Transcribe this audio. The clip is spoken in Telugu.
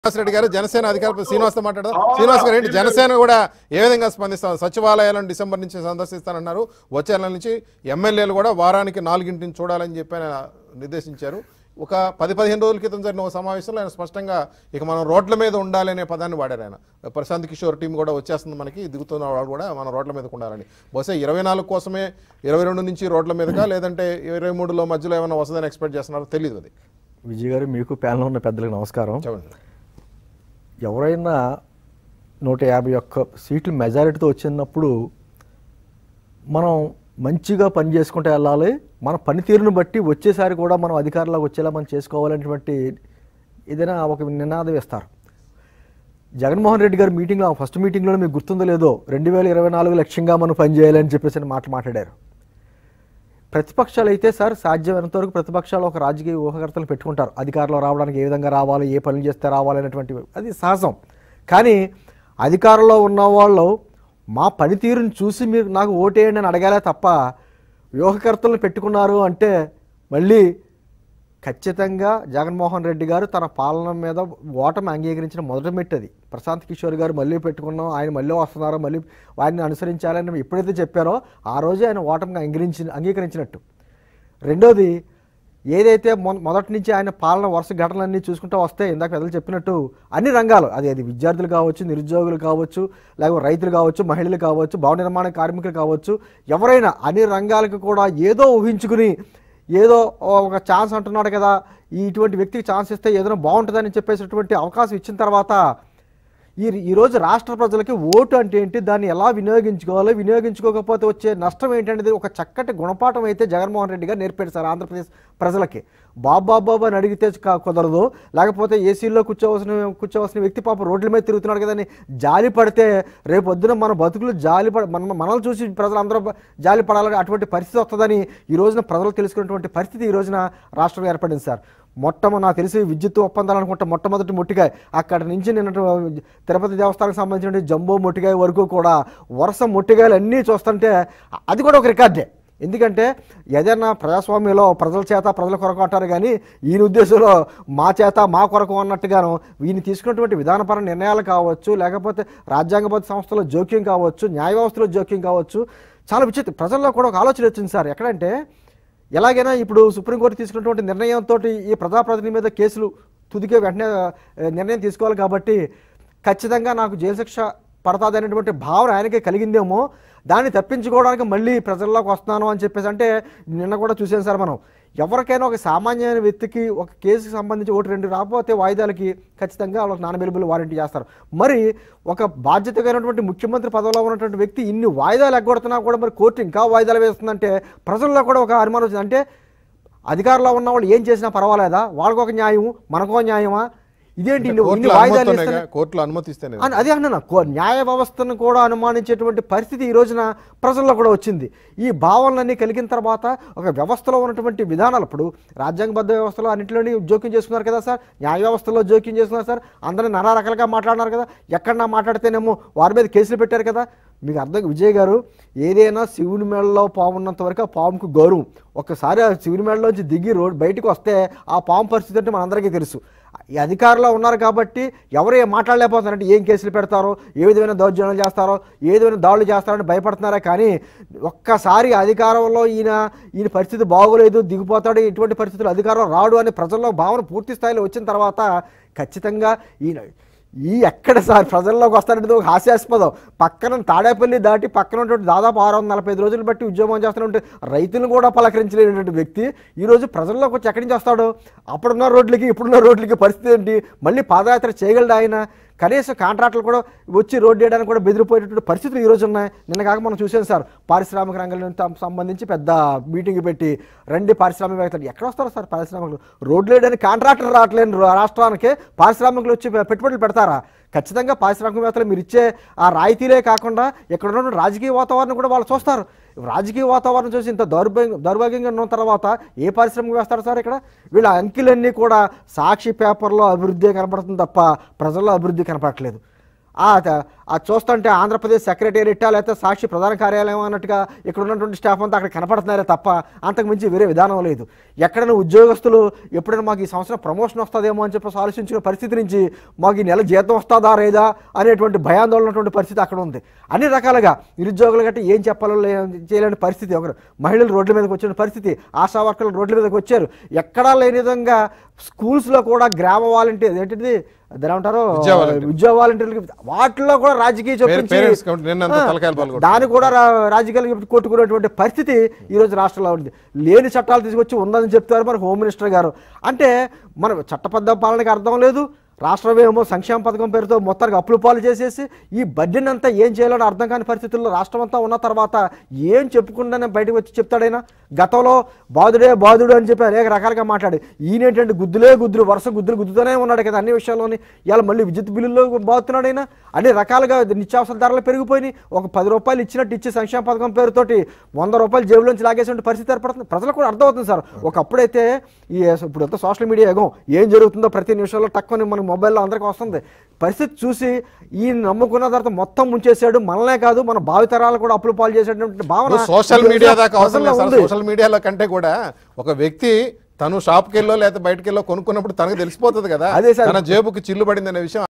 శ్రీనివాస్ రెడ్డి గారు జనసేన అధికార శ్రీనివాస్తో మాట్లాడదాం శ్రీనివాస్ గారు ఏంటి జనసేన కూడా ఏ విధంగా స్పందిస్తాం సచివాలయాలను డిసెంబర్ నుంచి సందర్శిస్తానన్నారు వచ్చే నెల నుంచి ఎమ్మెల్యేలు కూడా వారానికి నాలుగింటిని చూడాలని చెప్పి ఆయన నిర్దేశించారు ఒక పది పదిహేను రోజుల క్రితం జరిగిన ఒక సమావేశంలో ఆయన స్పష్టంగా ఇక మనం రోడ్ల మీద ఉండాలి అనే పదాన్ని వాడారు ఆయన ప్రశాంత్ కిషోర్ టీం కూడా వచ్చేస్తుంది మనకి దిగుతున్న వాళ్ళు కూడా మనం రోడ్ల మీదకు ఉండాలని బహుశా ఇరవై నాలుగు కోసమే ఇరవై రెండు నుంచి రోడ్ల మీదకా లేదంటే ఇరవై మూడులో మధ్యలో ఏమైనా వస్తుందని ఎక్స్పెక్ట్ చేస్తున్నారో తెలియదు అది విజయ్ గారు మీకు ప్యానల్ ఉన్న పెద్దలకు నమస్కారం చెప్పండి ఎవరైనా నూట యాభై ఒక్క సీట్లు మెజారిటీతో వచ్చినప్పుడు మనం మంచిగా పని చేసుకుంటూ వెళ్ళాలి మన పనితీరును బట్టి వచ్చేసారి కూడా మనం అధికారంలోకి వచ్చేలా మనం చేసుకోవాలనేటువంటి ఏదైనా ఒక నినాదం ఇస్తారు జగన్మోహన్ రెడ్డి గారు మీటింగ్లో ఫస్ట్ మీటింగ్లో మీకు గుర్తుందో లేదో రెండు వేల ఇరవై నాలుగు లక్ష్యంగా మనం పనిచేయాలని చెప్పేసి అని మాట మాట్లాడారు ప్రతిపక్షాలు అయితే సార్ సాధ్యమైనంత వరకు ప్రతిపక్షాలు ఒక రాజకీయ ఊహకర్తలు పెట్టుకుంటారు అధికారంలో రావడానికి ఏ విధంగా రావాలి ఏ పనులు చేస్తే రావాలి అనేటువంటి అది సహజం కానీ అధికారంలో ఉన్న వాళ్ళు మా పనితీరుని చూసి మీరు నాకు ఓటేయండి అని అడగాలే తప్ప వ్యూహకర్తలను పెట్టుకున్నారు అంటే మళ్ళీ ఖచ్చితంగా జగన్మోహన్ రెడ్డి గారు తన పాలన మీద ఓటమి అంగీకరించిన మొదటి మెట్టది ప్రశాంత్ కిషోర్ గారు మళ్ళీ పెట్టుకున్నాం ఆయన మళ్ళీ వస్తున్నారు మళ్ళీ వారిని అనుసరించాలని ఎప్పుడైతే చెప్పారో ఆ రోజే ఆయన ఓటమిని అంగీకరించి అంగీకరించినట్టు రెండోది ఏదైతే మొ మొదటి నుంచి ఆయన పాలన వరుస ఘటనలన్నీ చూసుకుంటూ వస్తే ఇందాక పెద్దలు చెప్పినట్టు అన్ని రంగాలు అది అది విద్యార్థులు కావచ్చు నిరుద్యోగులు కావచ్చు లేకపోతే రైతులు కావచ్చు మహిళలు కావచ్చు భవన నిర్మాణ కార్మికులు కావచ్చు ఎవరైనా అన్ని రంగాలకు కూడా ఏదో ఊహించుకుని ఏదో ఒక ఛాన్స్ అంటున్నాడు కదా ఈ ఇటువంటి వ్యక్తికి ఛాన్స్ ఇస్తే ఏదైనా బాగుంటుందని చెప్పేసినటువంటి అవకాశం ఇచ్చిన తర్వాత ఈ ఈరోజు రాష్ట్ర ప్రజలకి ఓటు అంటే ఏంటి దాన్ని ఎలా వినియోగించుకోవాలి వినియోగించుకోకపోతే వచ్చే నష్టం ఏంటనేది ఒక చక్కటి గుణపాఠం అయితే జగన్మోహన్ రెడ్డి గారు నేర్పాడు సార్ ఆంధ్రప్రదేశ్ ప్రజలకి బాబు బాబు బాబు అని అడిగితే కా- కుదరదు లేకపోతే ఏసీలో కూర్చోవలసిన కూర్చోవలసిన వ్యక్తి పాప రోడ్ల మీద తిరుగుతున్నాడు కదని జాలి పడితే రేపు పొద్దున మన బతుకులు జాలి పడ మన మనల్ని చూసి ప్రజలందరూ బ- జాలి పడాలని అటువంటి పరిస్థితి వస్తుందని ఈ రోజున ప్రజలు తెలుసుకున్నటువంటి పరిస్థితి ఈ రోజున రాష్ట్రంలో ఏర్పడింది సార్ మొట్టమ నాకు తెలిసి విద్యుత్ ఒప్పందాలు అనుకుంటే మొట్టమొదటి మొట్టికాయ అక్కడ నుంచి నిన్న తిరుపతి దేవస్థానానికి సంబంధించిన జంబో మొట్టికాయ వరకు కూడా వరుస మొట్టికాయలు అన్నీ చూస్తుంటే అది కూడా ఒక రికార్డే ఎందుకంటే ఏదైనా ప్రజాస్వామ్యంలో ప్రజల చేత ప్రజల కొరకు అంటారు కానీ ఈయన ఉద్దేశంలో మా చేత మా కొరకు అన్నట్టుగాను ఈయన తీసుకున్నటువంటి విధానపర నిర్ణయాలు కావచ్చు లేకపోతే రాజ్యాంగబద్ధ సంస్థలో జోక్యం కావచ్చు న్యాయ వ్యవస్థలో జోక్యం కావచ్చు చాలా విచిత్ర ప్రజల్లో కూడా ఒక ఆలోచన వచ్చింది సార్ ఎక్కడంటే ఎలాగైనా ఇప్పుడు సుప్రీంకోర్టు తీసుకున్నటువంటి నిర్ణయంతో ఈ ప్రజాప్రతినిధి మీద కేసులు తుదికే వెంటనే ఆ, నిర్ణయం తీసుకోవాలి కాబట్టి ఖచ్చితంగా నాకు జైలు శిక్ష పడతాది అనేటువంటి భావన ఆయనకే కలిగిందేమో దాన్ని తప్పించుకోవడానికి మళ్ళీ ప్రజల్లోకి వస్తున్నాను అని చెప్పేసి అంటే నిన్న కూడా చూసాం సార్ మనం ఎవరికైనా ఒక సామాన్యమైన వ్యక్తికి ఒక కేసుకి సంబంధించి ఒకటి రెండు రాకపోతే వాయిదాలకి ఖచ్చితంగా వాళ్ళకి నాన్ అవైలబుల్ వారంటీ చేస్తారు మరి ఒక బాధ్యతగైనటువంటి ముఖ్యమంత్రి పదవిలో ఉన్నటువంటి వ్యక్తి ఇన్ని వాయిదాలు ఎగ్గొడుతున్నా కూడా మరి కోర్టు ఇంకా వాయిదాలు వేస్తుందంటే ప్రజల్లో కూడా ఒక అనుమానం వచ్చింది అంటే అధికారంలో ఉన్న వాళ్ళు ఏం చేసినా పర్వాలేదా వాళ్ళకు ఒక న్యాయం మనకో న్యాయమా ఇదేంటి ఇన్ని- ఇన్ని కోర్టులో వాయిదాలు అనుమతి ఇస్తున్నా- ఉన్నాయి కోర్టులో అనుమతిస్తేనే అని అదే అన్నా న్యాయ వ్యవస్థను కూడా అనుమానించేటువంటి పరిస్థితి ఈ రోజున ప్రజల్లో కూడా వచ్చింది ఈ భావనలన్నీ కలిగిన తర్వాత ఒక వ్యవస్థలో ఉన్నటువంటి విధానాలు ఇప్పుడు రాజ్యాంగబద్ధ వ్యవస్థలో అన్నింటిలోని జోక్యం చేసుకున్నారు కదా సార్ న్యాయ వ్యవస్థలో జోక్యం చేసుకున్నారు సార్ అందరినీ నానా రకాలుగా మాట్లాడినారు కదా ఎక్కడన్నా మాట్లాడితేనేమో వారి మీద కేసులు పెట్టారు కదా మీకు అర్థం విజయ్ గారు ఏదైనా శివుని మేడలో పాము ఉన్నంత వరకు ఆ పాముకు గౌరవం ఒక్కసారి ఆ శివుని మేడలోంచి దిగి రోడ్ బయటకు వస్తే ఆ పాము పరిస్థితి అంటే మనందరికీ తెలుసు ఈ అధికారంలో ఉన్నారు కాబట్టి ఎవరు ఏం మాట్లాడలేకపోతున్నారంటే ఏం కేసులు పెడతారో ఏ విధమైన దౌర్జన్యాలు చేస్తారో ఏ విధమైన దాడులు చేస్తారని భయపడుతున్నారా కానీ ఒక్కసారి అధికారంలో ఈయన ఈయన పరిస్థితి బాగోలేదు దిగిపోతాడు ఇటువంటి పరిస్థితులు అధికారంలో రాడు అనే ప్రజల్లో భావన పూర్తి స్థాయిలో వచ్చిన తర్వాత ఖచ్చితంగా ఈయన ఈ ఎక్కడ సార్ ప్రజల్లోకి వస్తారంటే ఒక హాస్యాస్పదం పక్కన తాడేపల్లి దాటి పక్కన ఉన్నటువంటి దాదాపు ఆరు వందల నలభై ఐదు రోజులు బట్టి ఉద్యోగం చేస్తున్నటువంటి రైతులను కూడా పలకరించలేనటువంటి వ్యక్తి ఈరోజు ప్రజల్లోకి వచ్చి ఎక్కడి నుంచి వస్తాడు అప్పుడున్న రోడ్లకి ఇప్పుడున్న రోడ్లకి పరిస్థితి ఏంటి మళ్ళీ పాదయాత్ర చేయగలడు ఆయన కనీసం కాంట్రాక్టులు కూడా వచ్చి రోడ్డు వేయడానికి కూడా బెదిరిపోయేటటువంటి పరిస్థితులు ఈ రోజు ఉన్నాయి నిన్న కాక మనం చూసాం సార్ పారిశ్రామిక రంగానికి సంబంధించి పెద్ద మీటింగ్ పెట్టి రండి పారిశ్రామికవేత్తలు ఎక్కడ వస్తారు సార్ పారిశ్రామికలు రోడ్లు వేయడానికి కాంట్రాక్టర్ రావట్లేని రా- రాష్ట్రానికి పారిశ్రామికలు వచ్చి పె- పెట్టుబడులు పెడతారా ఖచ్చితంగా పారిశ్రామికవేత్తలు మీరు ఇచ్చే ఆ రాయితీలే కాకుండా ఇక్కడ ఉన్న రాజకీయ వాతావరణం కూడా వాళ్ళు చూస్తారు రాజకీయ వాతావరణం చూసి ఇంత దౌర్భాగ్యం దౌర్భాగ్యంగా ఉన్న తర్వాత ఏ పారిశ్రామిక వేస్తారు సార్ ఇక్కడ వీళ్ళ అంకెలన్నీ కూడా సాక్షి పేపర్లో అభివృద్ధి కనపడుతుంది తప్ప ప్రజల్లో అభివృద్ధి కనపడట్లేదు ఆ త- అది చూస్తుంటే ఆంధ్రప్రదేశ్ సెక్రటేరియట్ లేకపోతే సాక్షి ప్రధాన కార్యాలయం అన్నట్టుగా ఇక్కడ ఉన్నటువంటి స్టాఫ్ అంతా అక్కడ కనపడుతున్నారే తప్ప అంతకు మించి వేరే విధానం లేదు ఎక్కడైనా ఉద్యోగస్తులు ఎప్పుడైనా మాకు ఈ సంవత్సరం ప్రమోషన్ వస్తుందేమో అని చెప్పేసి ఆలోచించిన పరిస్థితి నుంచి మాకు ఈ నెల జీతం వస్తుందా లేదా అనేటువంటి భయాందోళన ఉన్నటువంటి పరిస్థితి అక్కడ ఉంది అన్ని రకాలుగా నిరుద్యోగులు గట్టి ఏం చెప్పాలో లే- చేయలేని పరిస్థితి ఒకరు మహిళలు రోడ్ల మీదకి వచ్చిన పరిస్థితి ఆశా వర్కర్లు రోడ్ల మీదకి వచ్చారు ఎక్కడా లేని విధంగా స్కూల్స్లో కూడా గ్రామ వాలంటీర్ ఏంటిది దాని ఏమంటారు విద్యా వాలంటీర్. విద్యా వాలంటీర్లు వాటిలో కూడా రాజకీయ చొప్పించి పేరెంట్స్ కమిటీ నిన్నంతా ఆ, తలకాయలు పాల్గొన్నారు. దాన్ని కూడా రా- రాజకీయాలు కొట్టుకునేటువంటి పరిస్థితి ఈ రోజు రాష్ట్రంలో ఉంది లేని చట్టాలు తీసుకొచ్చి ఉందని చెప్తారు మన హోమ్ మినిస్టర్ గారు అంటే మన చట్టబద్ధ పాలనకి అర్థం లేదు రాష్ట్రం ఏమో సంక్షేమ పథకం పేరుతో మొత్తానికి అప్పులు పాలు చేసేసి ఈ బడ్జెట్ అంతా ఏం చేయాలని అర్థం కాని పరిస్థితుల్లో రాష్ట్రం అంతా ఉన్న తర్వాత ఏం చెప్పకుండానే బయటకు వచ్చి చెప్తాడైనా గతంలో బాధుడే బాధుడు అని చెప్పి అనేక రకాలుగా మాట్లాడి ఈయనేంటంటే గుద్దులే గుద్దులు వరుస గుద్దులు గుద్దుతూనే ఉన్నాడు కదా అన్ని విషయాల్లోని ఇవాళ మళ్ళీ విద్యుత్ బిల్లుల్లో బాగుతున్నాడు అయినా అన్ని రకాలుగా నిత్యావసర ధరలు పెరిగిపోయినాయి ఒక పది రూపాయలు ఇచ్చినట్టు ఇచ్చి సంక్షేమ పథకం పేరుతోటి వంద రూపాయలు జేబులోంచి లాగేసే పరిస్థితి ఏర్పడుతుంది ప్రజలకు కూడా అర్థమవుతుంది సార్ ఒకప్పుడైతే ఈ ఇప్పుడు అంతా సోషల్ మీడియా యుగం ఏం జరుగుతుందో ప్రతి నిమిషంలో తక్కువ మన మొబైల్లో అందరికీ వస్తుంది పరిస్థితి చూసి ఈ నమ్ముకున్న తర్వాత మొత్తం ముంచేసాడు మనలే కాదు మన భావితరాలు కూడా అప్పులు పాలు చేసేటువంటి భావన సోషల్ ఈ మీడియా రోజున దాకా అవసరం లేదు ప్రజల్లో సార్ ఉంది. సోషల్ మీడియాలో కంటే కూడా ఒక వ్యక్తి తను షాప్కి వెళ్ళో లేకపోతే బయటకు వెళ్ళో కొనుక్కున్నప్పుడు తనకు తెలిసిపోతుంది కదా అదే సార్. తన జేబుకి చిల్లు పడింది అనే విషయం